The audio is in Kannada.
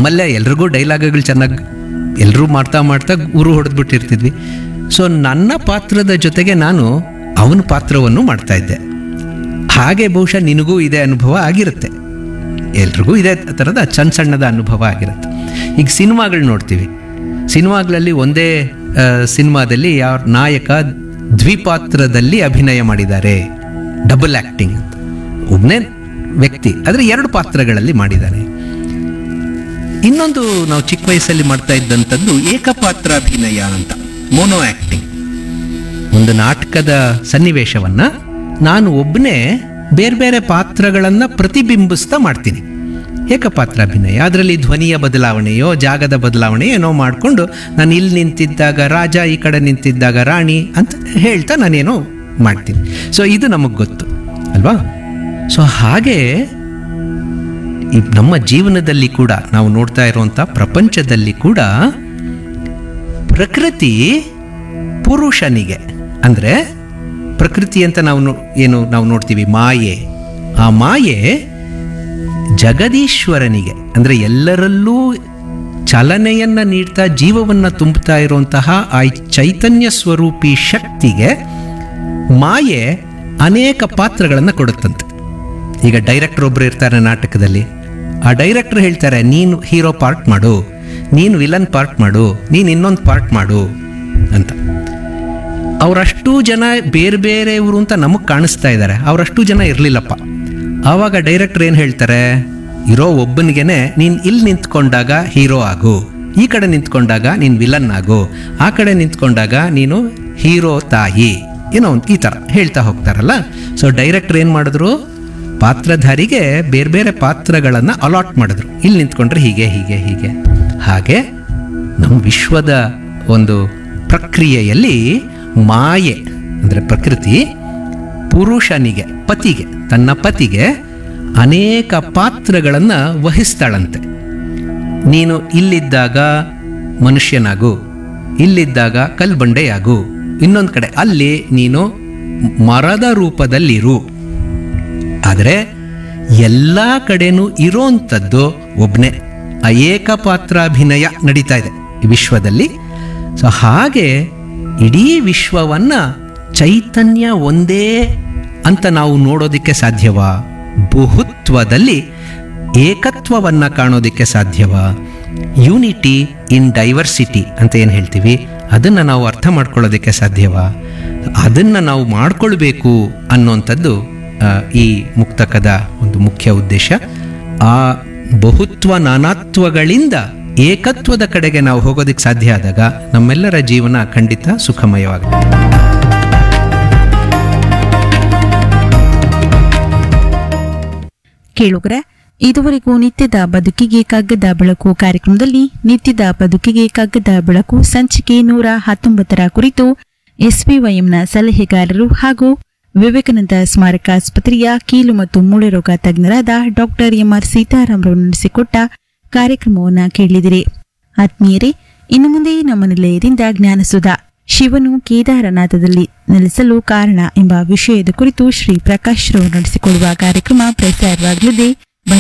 ನಮ್ಮಲ್ಲೇ ಎಲ್ರಿಗೂ ಡೈಲಾಗ್ಗಳು ಚೆನ್ನಾಗಿ ಎಲ್ಲರೂ ಮಾಡ್ತಾ ಮಾಡ್ತಾ ಊರು ಹೊಡೆದ್ಬಿಟ್ಟಿರ್ತಿದ್ವಿ ಸೊ ನನ್ನ ಪಾತ್ರದ ಜೊತೆಗೆ ನಾನು ಅವನ ಪಾತ್ರವನ್ನು ಮಾಡ್ತಾ ಇದ್ದೆ ಹಾಗೆ ಬಹುಶಃ ನಿನಗೂ ಇದೇ ಅನುಭವ ಆಗಿರುತ್ತೆ ಎಲ್ರಿಗೂ ಇದೇ ಥರದ ಸಣ್ಣ ಸಣ್ಣದ ಅನುಭವ ಆಗಿರುತ್ತೆ ಈಗ ಸಿನಿಮಾಗಳು ನೋಡ್ತೀವಿ ಸಿನಿಮಾಗಳಲ್ಲಿ ಒಂದೇ ಆ, ಸಿನಿಮಾದಲ್ಲಿ ಯಾವ ನಾಯಕ ದ್ವಿಪಾತ್ರದಲ್ಲಿ ಅಭಿನಯ ಮಾಡಿದ್ದಾರೆ ಡಬಲ್ ಆ್ಯಕ್ಟಿಂಗ್ ಅಂತ ಒಬ್ಬನೇ ವ್ಯಕ್ತಿ ಆದರೆ ಎರಡು ಪಾತ್ರಗಳಲ್ಲಿ ಮಾಡಿದ್ದಾನೆ ಇನ್ನೊಂದು ನಾವು ಚಿಕ್ಕ ವಯಸ್ಸಲ್ಲಿ ಮಾಡ್ತಾ ಇದ್ದಂಥದ್ದು ಏಕಪಾತ್ರ ಅಭಿನಯ ಅಂತ ಮೋನೋ ಆ್ಯಕ್ಟಿಂಗ್ ಒಂದು ನಾಟಕದ ಸನ್ನಿವೇಶವನ್ನ ನಾನು ಒಬ್ಬನೇ ಬೇರೆ ಬೇರೆ ಪಾತ್ರಗಳನ್ನ ಪ್ರತಿಬಿಂಬಿಸ್ತಾ ಮಾಡ್ತೀನಿ ಏಕಪಾತ್ರ ಅಭಿನಯ ಅದರಲ್ಲಿ ಧ್ವನಿಯ ಬದಲಾವಣೆಯೋ ಜಾಗದ ಬದಲಾವಣೆ ಏನೋ ಮಾಡಿಕೊಂಡು ನಾನು ಇಲ್ಲಿ ನಿಂತಿದ್ದಾಗ ರಾಜ ಈ ಕಡೆ ನಿಂತಿದ್ದಾಗ ರಾಣಿ ಅಂತ ಹೇಳ್ತಾ ನಾನೇನೋ ಮಾಡ್ತೀನಿ ಸೊ ಇದು ನಮಗೆ ಗೊತ್ತು ಅಲ್ವಾ ಸೊ ಹಾಗೆ ಈ ನಮ್ಮ ಜೀವನದಲ್ಲಿ ಕೂಡ ನಾವು ನೋಡ್ತಾ ಇರುವಂಥ ಪ್ರಪಂಚದಲ್ಲಿ ಕೂಡ ಪ್ರಕೃತಿ ಪುರುಷನಿಗೆ ಅಂದರೆ ಪ್ರಕೃತಿ ಅಂತ ನಾವು ನೋ- ಏನು ನಾವು ನೋಡ್ತೀವಿ ಮಾಯೆ ಆ ಮಾಯೆ ಜಗದೀಶ್ವರನಿಗೆ ಅಂದರೆ ಎಲ್ಲರಲ್ಲೂ ಚಲನೆಯನ್ನ ನೀಡ್ತಾ ಜೀವವನ್ನು ತುಂಬುತ್ತಾ ಇರುವಂತಹ ಆ ಚೈತನ್ಯ ಸ್ವರೂಪಿ ಶಕ್ತಿಗೆ ಮಾಯೆ ಅನೇಕ ಪಾತ್ರಗಳನ್ನು ಕೊಡುತ್ತಂತೆ ಈಗ ಡೈರೆಕ್ಟರ್ ಒಬ್ರು ಇರ್ತಾರೆ ನಾಟಕದಲ್ಲಿ ಆ ಡೈರೆಕ್ಟರ್ ಹೇಳ್ತಾರೆ ನೀನು ಹೀರೋ ಪಾರ್ಟ್ ಮಾಡು ನೀನು ವಿಲನ್ ಪಾರ್ಟ್ ಮಾಡು ನೀನು ಇನ್ನೊಂದು ಪಾರ್ಟ್ ಮಾಡು ಅಂತ ಅವರಷ್ಟು ಜನ ಬೇರೆ ಬೇರೆಯವರು ಅಂತ ನಮಗೆ ಕಾಣಿಸ್ತಾ ಇದ್ದಾರೆ ಅವರಷ್ಟು ಜನ ಇರಲಿಲ್ಲಪ್ಪ ಆವಾಗ ಡೈರೆಕ್ಟರ್ ಏನು ಹೇಳ್ತಾರೆ ಇರೋ ಒಬ್ಬನಿಗೆನೆ ನೀನು ಇಲ್ಲಿ ನಿಂತ್ಕೊಂಡಾಗ ಹೀರೋ ಆಗು ಈ ಕಡೆ ನಿಂತ್ಕೊಂಡಾಗ ನೀನು ವಿಲನ್ ಆಗು ಆ ಕಡೆ ನಿಂತ್ಕೊಂಡಾಗ ನೀನು ಹೀರೋ ತಾಯಿ ಏನೋ ಒಂದು ಈ ಥರ ಹೇಳ್ತಾ ಹೋಗ್ತಾರಲ್ಲ ಸೊ ಡೈರೆಕ್ಟರ್ ಏನು ಮಾಡಿದ್ರು ಪಾತ್ರಧಾರಿಗೆ ಬೇರೆ ಬೇರೆ ಪಾತ್ರಗಳನ್ನು ಅಲಾಟ್ ಮಾಡಿದ್ರು ಇಲ್ಲಿ ನಿಂತ್ಕೊಂಡ್ರೆ ಹೀಗೆ ಹೀಗೆ ಹೀಗೆ ಹಾಗೆ ನಮ್ಮ ವಿಶ್ವದ ಒಂದು ಪ್ರಕ್ರಿಯೆಯಲ್ಲಿ ಮಾಯೆ ಅಂದರೆ ಪ್ರಕೃತಿ ಪುರುಷನಿಗೆ ಪತಿಗೆ ತನ್ನ ಪತಿಗೆ ಅನೇಕ ಪಾತ್ರಗಳನ್ನು ವಹಿಸ್ತಾಳಂತೆ ನೀನು ಇಲ್ಲಿದ್ದಾಗ ಮನುಷ್ಯನಾಗು ಇಲ್ಲಿದ್ದಾಗ ಕಲ್ಬಂಡೆಯಾಗು ಇನ್ನೊಂದು ಕಡೆ ಅಲ್ಲಿ ನೀನು ಮರದ ರೂಪದಲ್ಲಿರು ಆದರೆ ಎಲ್ಲ ಕಡೆನೂ ಇರೋಂಥದ್ದು ಒಬ್ಬನೇ ಆ ಏಕಪಾತ್ರಾಭಿನಯ ನಡೀತಾ ಇದೆ ಈ ವಿಶ್ವದಲ್ಲಿ ಸೊ ಹಾಗೆ ಇಡೀ ವಿಶ್ವವನ್ನ ಚೈತನ್ಯ ಒಂದೇ ಅಂತ ನಾವು ನೋಡೋದಕ್ಕೆ ಸಾಧ್ಯವಾ ಬಹುತ್ವದಲ್ಲಿ ಏಕತ್ವವನ್ನ ಕಾಣೋದಕ್ಕೆ ಸಾಧ್ಯವಾ ಯೂನಿಟಿ ಇನ್ ಡೈವರ್ಸಿಟಿ ಅಂತ ಏನು ಹೇಳ್ತೀವಿ ಅದನ್ನು ನಾವು ಅರ್ಥ ಮಾಡ್ಕೊಳ್ಳೋದಕ್ಕೆ ಸಾಧ್ಯವಾ ಅದನ್ನು ನಾವು ಮಾಡ್ಕೊಳ್ಬೇಕು ಅನ್ನೋಂಥದ್ದು ಆ, ಈ ಮುಕ್ತಕದ ಒಂದು ಮುಖ್ಯ ಉದ್ದೇಶ ಆ ಬಹುತ್ವ ನಾನಾತ್ವಗಳಿಂದ ಏಕತ್ವದ ಕಡೆಗೆ ನಾವು ಹೋಗೋದಕ್ಕೆ ಸಾಧ್ಯ ಆದಾಗ ನಮ್ಮೆಲ್ಲರ ಜೀವನ ಖಂಡಿತ ಸುಖಮಯವಾಗುತ್ತೆ ಕೇಳುಗರೆ ಇದುವರೆಗೂ ನಿತ್ಯದ ಬದುಕಿಗೆ ಕಗ್ಗದ ಬೆಳಕು ಕಾರ್ಯಕ್ರಮದಲ್ಲಿ ನಿತ್ಯದ ಬದುಕಿಗೆ ಕಗ್ಗದ ಬೆಳಕು ಸಂಚಿಕೆ ನೂರ ಹತ್ತೊಂಬತ್ತರ ಕುರಿತು ಎಸ್ಪಿವೈಎಂನ ಸಲಹೆಗಾರರು ಹಾಗೂ ವಿವೇಕಾನಂದ ಸ್ಮಾರಕ ಆಸ್ಪತ್ರೆಯ ಕೀಲು ಮತ್ತು ಮೂಳೆ ರೋಗ ತಜ್ಞರಾದ ಡಾಕ್ಟರ್ ಎಂಆರ್ ಸೀತಾರಾಮರವರು ನಡೆಸಿಕೊಟ್ಟ ಕಾರ್ಯಕ್ರಮವನ್ನು ಕೇಳಿದಿರಿ ಆತ್ಮೀಯರೇ ಇನ್ನು ಮುಂದೆ ನಮ್ಮ ನಿಲಯದಿಂದ ಜ್ಞಾನಸುಧ ಶಿವನು ಕೇದಾರನಾಥದಲ್ಲಿ ನೆಲೆಸಲು ಕಾರಣ ಎಂಬ ವಿಷಯದ ಕುರಿತು ಶ್ರೀ ಪ್ರಕಾಶ್ ರವರು ನಡೆಸಿಕೊಡುವ ಕಾರ್ಯಕ್ರಮ ಪ್ರಸಾರವಾಗಲಿದೆ